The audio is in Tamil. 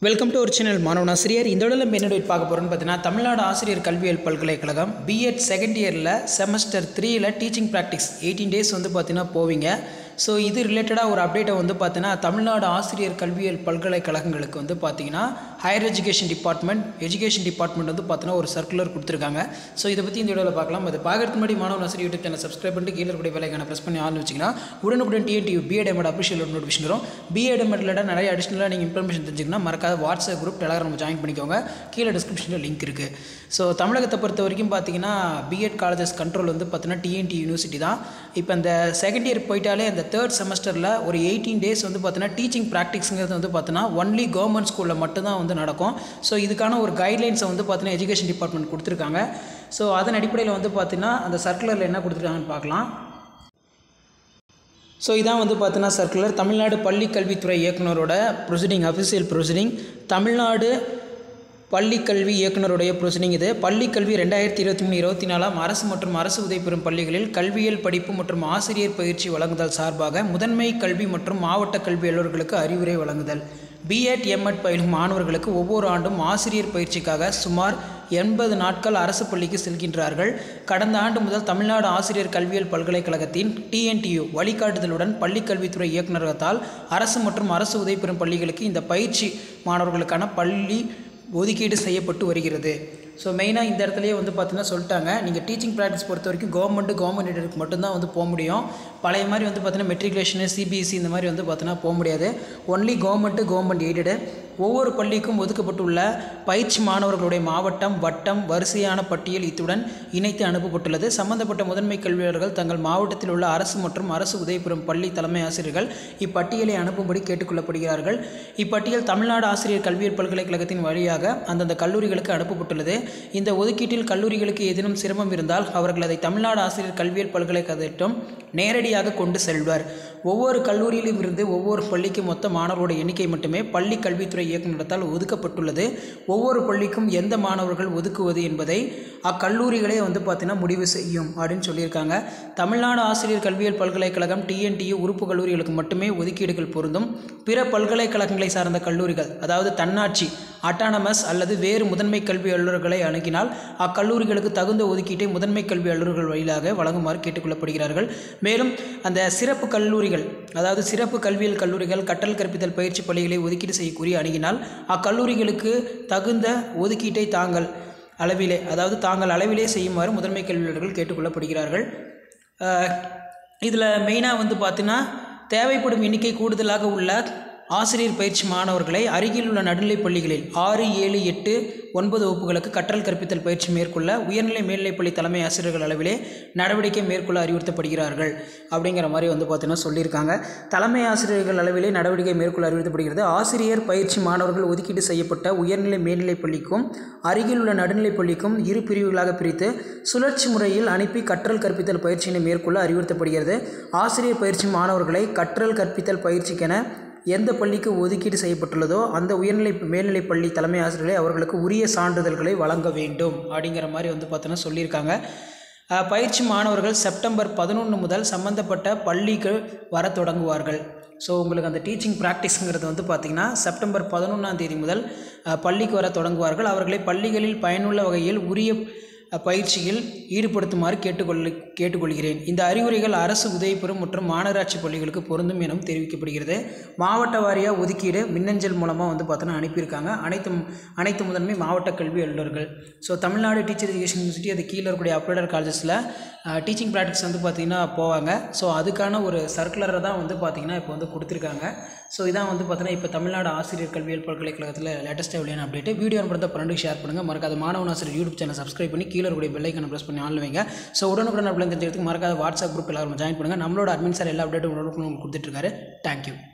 வெல்கம் டு ஒரு சேனல் மாணவனாசிரியர் இந்த உடல் நம்ம என்ன பார்க்க போகிறோம்னு பார்த்தீங்கன்னா தமிழ்நாடு ஆசிரியர் கல்வியியல் பல்கலைக்கழகம் பிஎட் செகண்ட் இயரில் செமஸ்டர் த்ரீயில் டீச்சிங் ப்ராக்டிஸ் எயிட்டீன் டேஸ் வந்து பார்த்தீங்கன்னா போவீங்க ஸோ இது ரிலேட்டடாக ஒரு அப்டேட்டை வந்து பார்த்தீங்கன்னா தமிழ்நாடு ஆசிரியர் கல்வியியல் பல்கலைக்கழகங்களுக்கு வந்து பார்த்தீங்கன்னா higher education department education department வந்து பார்த்தீங்கன்னா ஒரு சர்க்குலர் கொடுத்துருக்காங்க ஸோ இதை பற்றி இந்த வீடியோவில் பார்க்கலாம் அது பார்க்கறதுக்கு முன்னாடி மாணவ ஆசிரியர் யூடியூப் சேனல் சப்ஸ்கிரைப் பண்ணிட்டு கீழே கூட வேலைக்கான ப்ரெஸ் பண்ணி ஆள் வச்சிங்கன்னா உடனுக்குடன் TNT BEd MEd official notification வரும் பிஎட் எம்எட் ரிலேட்டாக நிறைய அடிஷனலாக நீங்கள் இன்ஃபர்மேஷன் தெரிஞ்சுக்கணும் மறக்காத வாட்ஸ்அப் குரூப் டெலகிராம் ஜாயின் பண்ணிக்கோங்க கீழே டிஸ்கிரிப்ஷனில் லிங்க் இருக்குது ஸோ தமிழகத்தை பொறுத்த வரைக்கும் பார்த்தீங்கன்னா பிஎட் காலேஜஸ் கண்ட்ரோல் வந்து பார்த்தீங்கன்னா டிஎன்டி யூனிவர்சிட்டி தான் இப்போ இந்த செகண்ட் இயர் போயிட்டாலே அந்த தேர்ட் செமஸ்டரில் ஒரு எயிட்டீன் டேஸ் வந்து பார்த்தீங்கன்னா டீச்சிங் ப்ராக்டிக்ஸுங்கிறது வந்து பார்த்தீங்கன்னா ஒன்லி கவர்மெண்ட் ஸ்கூலில் மட்டும்தான் வந்து நடக்கும் ஸோ இதுக்கான ஒரு கைட்லைன்ஸை வந்து பார்த்தீங்கன்னா எஜுகேஷன் டிபார்ட்மெண்ட் கொடுத்துருக்காங்க ஸோ அதன் அடிப்படையில் வந்து பார்த்தீங்கன்னா அந்த சர்க்குலரில் என்ன கொடுத்துருக்காங்கன்னு பார்க்கலாம் ஸோ இதான் வந்து பார்த்தீங்கன்னா சர்க்குலர் தமிழ்நாடு பள்ளி கல்வித்துறை இயக்குனரோட ப்ரொசீடிங் அஃபிஷியல் ப்ரொசீடிங் தமிழ்நாடு பள்ளி கல்வி இயக்குனருடைய ப்ரொசீடிங் இது பள்ளி கல்வி ரெண்டாயிரத்தி இருபத்தி மூணு இருபத்தி நாலாம் அரசு மற்றும் அரசு உதவி பெறும் பள்ளிகளில் கல்வியியல் படிப்பு மற்றும் ஆசிரியர் பயிற்சி வழங்குதல் சார்பாக முதன்மை கல்வி மற்றும் மாவட்ட கல்வி அலுவலர்களுக்கு அறிவுரை வழங்குதல் பிஎட் எம்எட் பயிலும் மாணவர்களுக்கு ஒவ்வொரு ஆண்டும் ஆசிரியர் பயிற்சிக்காக சுமார் எண்பது நாட்கள் அரசு பள்ளிக்கு செல்கின்றார்கள் கடந்த ஆண்டு முதல் தமிழ்நாடு ஆசிரியர் கல்வியியல் பல்கலைக்கழகத்தின் டிஎன்டியு வழிகாட்டுதலுடன் பள்ளிக்கல்வித்துறை இயக்குநரகத்தால் அரசு மற்றும் அரசு உதவி பெறும் பள்ளிகளுக்கு இந்த பயிற்சி மாணவர்களுக்கான பள்ளி ஒதுக்கீடு செய்யப்பட்டு வருகிறது ஸோ மெயினாக இந்த இடத்துலையே வந்து பார்த்தீங்கன்னா சொல்லிட்டாங்க நீங்கள் டீச்சிங் ப்ராக்டிஸ் பொறுத்த வரைக்கும் கவர்மெண்ட்டு கவர்மெண்ட் எய்டருக்கு மட்டும்தான் வந்து போக முடியும் பழைய மாதிரி வந்து பார்த்தீங்கன்னா மெட்ரிகுலேஷனு சிபிஎஸ்சி இந்த மாதிரி வந்து பார்த்தீங்கன்னா போக முடியாது ஒன்லி கவர்மெண்ட்டு கவர்மெண்ட் எய்டடு ஒவ்வொரு பள்ளிக்கும் ஒதுக்கப்பட்டுள்ள பயிற்சி மாணவர்களுடைய மாவட்டம் வட்டம் வரிசையான பட்டியல் இத்துடன் இணைத்து அனுப்பப்பட்டுள்ளது சம்பந்தப்பட்ட முதன்மை கல்வியாளர்கள் தங்கள் மாவட்டத்தில் உள்ள அரசு மற்றும் அரசு உதவி பெறும் பள்ளி தலைமை ஆசிரியர்கள் இப்பட்டியலை அனுப்பும்படி கேட்டுக்கொள்ளப்படுகிறார்கள் இப்பட்டியல் தமிழ்நாடு ஆசிரியர் கல்வியியல் பல்கலைக்கழகத்தின் வழியாக அந்தந்த கல்லூரிகளுக்கு அனுப்பப்பட்டுள்ளது இந்த ஒதுக்கீட்டில் கல்லூரிகளுக்கு ஏதேனும் சிரமம் இருந்தால் அவர்கள் அதை தமிழ்நாடு ஆசிரியர் கல்வியியல் பல்கலைக்கழகத்திடம் நேரடியாக கொண்டு செல்வர் ஒவ்வொரு கல்லூரியிலும் இருந்து ஒவ்வொரு பள்ளிக்கு மொத்த மாணவர்களுடைய எண்ணிக்கை மட்டுமே பள்ளி கல்வித்துறை இயக்குநரத்தால் ஒதுக்கப்பட்டுள்ளது ஒவ்வொரு பள்ளிக்கும் எந்த மாணவர்கள் ஒதுக்குவது என்பதை அக்கல்லூரிகளே வந்து பார்த்தீங்கன்னா முடிவு செய்யும் அப்படின்னு சொல்லியிருக்காங்க தமிழ்நாடு ஆசிரியர் கல்வியியல் பல்கலைக்கழகம் டிஎன்டியு உறுப்பு கல்லூரிகளுக்கு மட்டுமே ஒதுக்கீடுகள் பொருந்தும் பிற பல்கலைக்கழகங்களை சார்ந்த கல்லூரிகள் அதாவது தன்னாட்சி அட்டானமஸ் அல்லது வேறு முதன்மை கல்வி அலுவலர்களை அணுகினால் அக்கல்லூரிகளுக்கு தகுந்த ஒதுக்கீட்டை முதன்மை கல்வி அலுவலர்கள் வழியாக வழங்குமாறு கேட்டுக்கொள்ளப்படுகிறார்கள் மேலும் அந்த சிறப்பு கல்லூரிகள் அதாவது சிறப்பு கல்வியியல் கல்லூரிகள் கற்றல் கற்பித்தல் பயிற்சி பள்ளிகளை ஒதுக்கீடு செய்யக்கூறி அணுகினால் அக்கல்லூரிகளுக்கு தகுந்த ஒதுக்கீட்டை தாங்கள் அளவிலே அதாவது தாங்கள் அளவிலே செய்யுமாறு முதன்மை கல்வியாளர்கள் கேட்டுக்கொள்ளப்படுகிறார்கள் இதில் மெயினாக வந்து பார்த்தீங்கன்னா தேவைப்படும் எண்ணிக்கை கூடுதலாக உள்ள ஆசிரியர் பயிற்சி மாணவர்களை அருகில் உள்ள நடுநிலைப் பள்ளிகளில் ஆறு ஏழு எட்டு ஒன்பது வகுப்புகளுக்கு கற்றல் கற்பித்தல் பயிற்சி மேற்கொள்ள உயர்நிலை மேல்நிலைப்பள்ளி தலைமை ஆசிரியர்கள் அளவிலே நடவடிக்கை மேற்கொள்ள அறிவுறுத்தப்படுகிறார்கள் அப்படிங்கிற மாதிரி வந்து பார்த்தீங்கன்னா சொல்லியிருக்காங்க தலைமை ஆசிரியர்கள் அளவிலே நடவடிக்கை மேற்கொள்ள அறிவுறுத்தப்படுகிறது ஆசிரியர் பயிற்சி மாணவர்கள் ஒதுக்கீடு செய்யப்பட்ட உயர்நிலை மேல்நிலைப் பள்ளிக்கும் அருகில் உள்ள நடுநிலைப் பள்ளிக்கும் இரு பிரிவுகளாக பிரித்து சுழற்சி முறையில் அனுப்பி கற்றல் கற்பித்தல் பயிற்சியினை மேற்கொள்ள அறிவுறுத்தப்படுகிறது ஆசிரியர் பயிற்சி மாணவர்களை கற்றல் கற்பித்தல் பயிற்சிக்கென எந்த பள்ளிக்கு ஒதுக்கீடு செய்யப்பட்டுள்ளதோ அந்த உயர்நிலை மேல்நிலைப் பள்ளி தலைமை ஆசிரியர்களை அவர்களுக்கு உரிய சான்றிதழ்களை வழங்க வேண்டும் அப்படிங்கிற மாதிரி வந்து பார்த்தோன்னா சொல்லியிருக்காங்க பயிற்சி மாணவர்கள் செப்டம்பர் பதினொன்று முதல் சம்பந்தப்பட்ட பள்ளிக்கு வர தொடங்குவார்கள் ஸோ உங்களுக்கு அந்த டீச்சிங் ப்ராக்டிஸுங்கிறது வந்து பார்த்திங்கன்னா செப்டம்பர் பதினொன்றாம் தேதி முதல் பள்ளிக்கு வர தொடங்குவார்கள் அவர்களை பள்ளிகளில் பயனுள்ள வகையில் உரிய பயிற்சியில் ஈடுபடுத்துமாறு கேட்டுக்கொள்ள கேட்டுக்கொள்கிறேன் இந்த அறிவுரைகள் அரசு உதவி பெறும் மற்றும் மாநகராட்சி பள்ளிகளுக்கு பொருந்தும் எனவும் தெரிவிக்கப்படுகிறது மாவட்ட வாரியாக ஒதுக்கீடு மின்னஞ்சல் மூலமாக வந்து பார்த்தோன்னா அனுப்பியிருக்காங்க அனைத்து அனைத்து முதன்மை மாவட்ட கல்வி அலுவலர்கள் so Tamil Nadu teacher education university அது கீழே இருக்கக்கூடிய அப்ளைடர் காலேஜஸில் டீச்சிங் ப்ராக்டிஸ் வந்து பார்த்திங்கன்னா போவாங்க ஸோ அதுக்கான ஒரு சர்க்குலரை தான் வந்து பார்த்திங்கன்னா இப்போ வந்து கொடுத்துருக்காங்க ஸோ இதான் வந்து பார்த்தீங்கன்னா இப்போ தமிழ்நாடு ஆசிரியர் கல்வியியல் பல்கலைக்கழகத்தில் லேட்டஸ்ட்டாக வெளியான அப்டேட்டு வீடியோ அனுப்புறத பன்னெண்டு ஷேர் பண்ணுங்கள் மறக்காத மாணவன் ஆசிரியர் யூடியூப் சேனல் சப்ஸ்கிரைப் பண்ணி கீழே இருக்கக்கூடிய பெல்லைக்கனை ப்ரெஸ் பண்ணி ஆன்ல வைங்க ஸோ உடனுக்குடன் அப்படி தெரிஞ்சுக்கிறதுக்கு மறக்காத வாட்ஸ்அப் குரூப் எல்லாரும் ஜாயின் பண்ணுங்கள் நம்மளோட அட்மின் சார் எல்லா அப்டேட்டும் உடனுக்குடன் உங்களுக்கு கொடுத்துட்ருக்காரு தேங்க்யூ